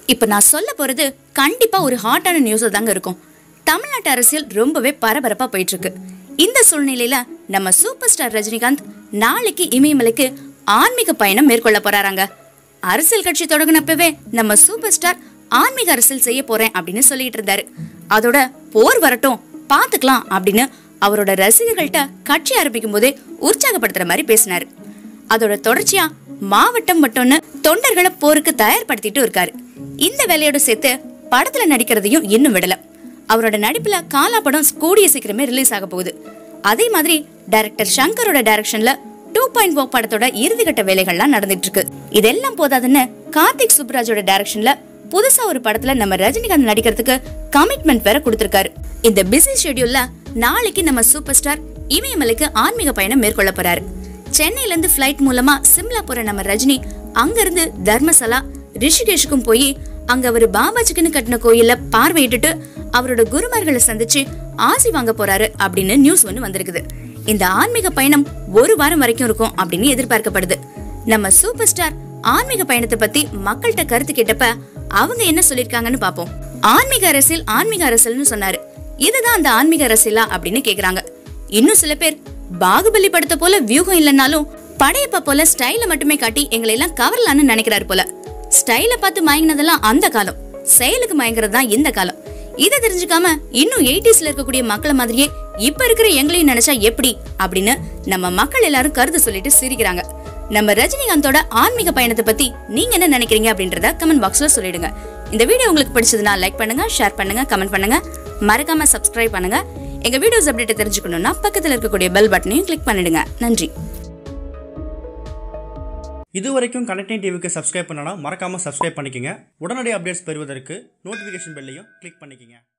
இப்ப நான் சொல்ல போறது கண்டிப்பா ஒரு ஹாட்டான நியூஸ் தாங்க இருக்கும் தமிழ்நாட்டு அரசியல் ரொம்பவே பரபரப்பா போயிட்டு இருக்கு இந்த சூழ்நிலையில நம்ம சூப்பர் ஸ்டார் ரஜினிகாந்த் நாளைக்கு இமயமலைக்கு ஆன்மீக பயணம் மேற்கொள்ள போறாராங்க அரசியல் கட்சி தொடங்கினப்பவே நம்ம சூப்பர் ஸ்டார் ஆன்மீக அரசியல் செய்ய போறேன் அப்படின்னு சொல்லிட்டு இருந்தாரு அதோட போர் வரட்டும் பாத்துக்கலாம் அப்படின்னு அவரோட ரசிகர்கள்ட்ட கட்சி ஆரம்பிக்கும் போதே உற்சாகப்படுத்துற மாதிரி பேசினாரு அதோட தொடர்ச்சியா மாவட்டம் மட்டும்னு தொண்டர்களை போருக்கு தயார்படுத்திட்டு இருக்காரு இந்த வேலையோட சேர்த்து படத்துல நடிக்கிறதையும் இன்னும் விடல அவரோட நடிப்புல காலா படம் கூடிய சீக்கிரமே ரிலீஸ் ஆக போகுது அதே மாதிரி டைரக்டர் சங்கரோட டைரக்ஷன்ல டூ பாயிண்ட் ஓ படத்தோட இறுதிக்கட்ட வேலைகள்லாம் நடந்துட்டு இருக்கு இதெல்லாம் போதாதுன்னு கார்த்திக் சுப்ராஜோட டைரக்ஷன்ல புதுசா ஒரு படத்துல நம்ம ரஜினிகாந்த் நடிக்கிறதுக்கு கமிட்மெண்ட் வேற கொடுத்திருக்காரு இந்த பிஸி ஷெட்யூல்ல நாளைக்கு நம்ம சூப்பர் ஸ்டார் இமயமலைக்கு ஆன்மீக பயணம் மேற்கொள்ள போறாரு சென்னையில இருந்து ஃபிளைட் மூலமா சிம்லா போற நம்ம ரஜினி அங்க இருந்து தர்மசலா ரிஷிகேஷுக்கும் போய் அங்க அவர் பாபாஜிக்குன்னு கட்டின கோயில்ல பார்வையிட்டுட்டு அவரோட குருமார்களை சந்திச்சு ஆசி வாங்க போறாரு அப்படின்னு நியூஸ் ஒன்று வந்திருக்குது இந்த ஆன்மீக பயணம் ஒரு வாரம் வரைக்கும் இருக்கும் அப்படின்னு எதிர்பார்க்கப்படுது நம்ம சூப்பர் ஸ்டார் ஆன்மீக பயணத்தை பத்தி மக்கள்கிட்ட கருத்து கேட்டப்ப அவங்க என்ன சொல்லிருக்காங்கன்னு பாப்போம் ஆன்மீக அரசியல் ஆன்மீக அரசியல்னு சொன்னாரு இதுதான் அந்த ஆன்மீக அரசியலா அப்படின்னு கேக்குறாங்க இன்னும் சில பேர் பாகுபலி படத்தை போல வியூகம் இல்லைன்னாலும் படையப்ப போல ஸ்டைல மட்டுமே காட்டி எங்களை எல்லாம் கவரலான்னு நினைக்கிறாரு போல ஸ்டைல பார்த்து மயங்கினதெல்லாம் அந்த காலம் செயலுக்கு மயங்குறது தான் இந்த காலம் இதை தெரிஞ்சுக்காம இன்னும் எயிட்டிஸ்ல இருக்கக்கூடிய மக்களை மாதிரியே இப்ப இருக்கிற எங்களையும் நினைச்சா எப்படி அப்படின்னு நம்ம மக்கள் எல்லாரும் கருத்து சொல்லிட்டு சிரிக்கிறாங்க நம்ம ரஜினிகாந்தோட ஆன்மீக பயணத்தை பத்தி நீங்க என்ன நினைக்கிறீங்க அப்படின்றத கமெண்ட் பாக்ஸ்ல சொல்லிடுங்க இந்த வீடியோ உங்களுக்கு பிடிச்சதுன்னா லைக் பண்ணுங்க ஷேர் பண்ணுங்க கமெண்ட் பண்ணுங்க மறக்காம சப்ஸ்கிரைப் பண்ணுங்க எங்க வீடியோஸ் அப்டேட் தெரிஞ்சுக்கணும்னா பக்கத்துல இருக்கக்கூடிய பெல் பட்டனையும் கிளிக் பண்ணிடுங்க நன்றி இது வரைக்கும் கனெக்டிங் டிவிக்கு சப்ஸ்கிரைப் பண்ணனா மறக்காமல் சப்ஸ்கிரைப் பண்ணிக்கங்க உடனடி அப்டேட்ஸ் பெறுவதற்கு நோட்டிஃபிகேஷன் பெல்லையும் கிளிக் பண்ணிக்கங்க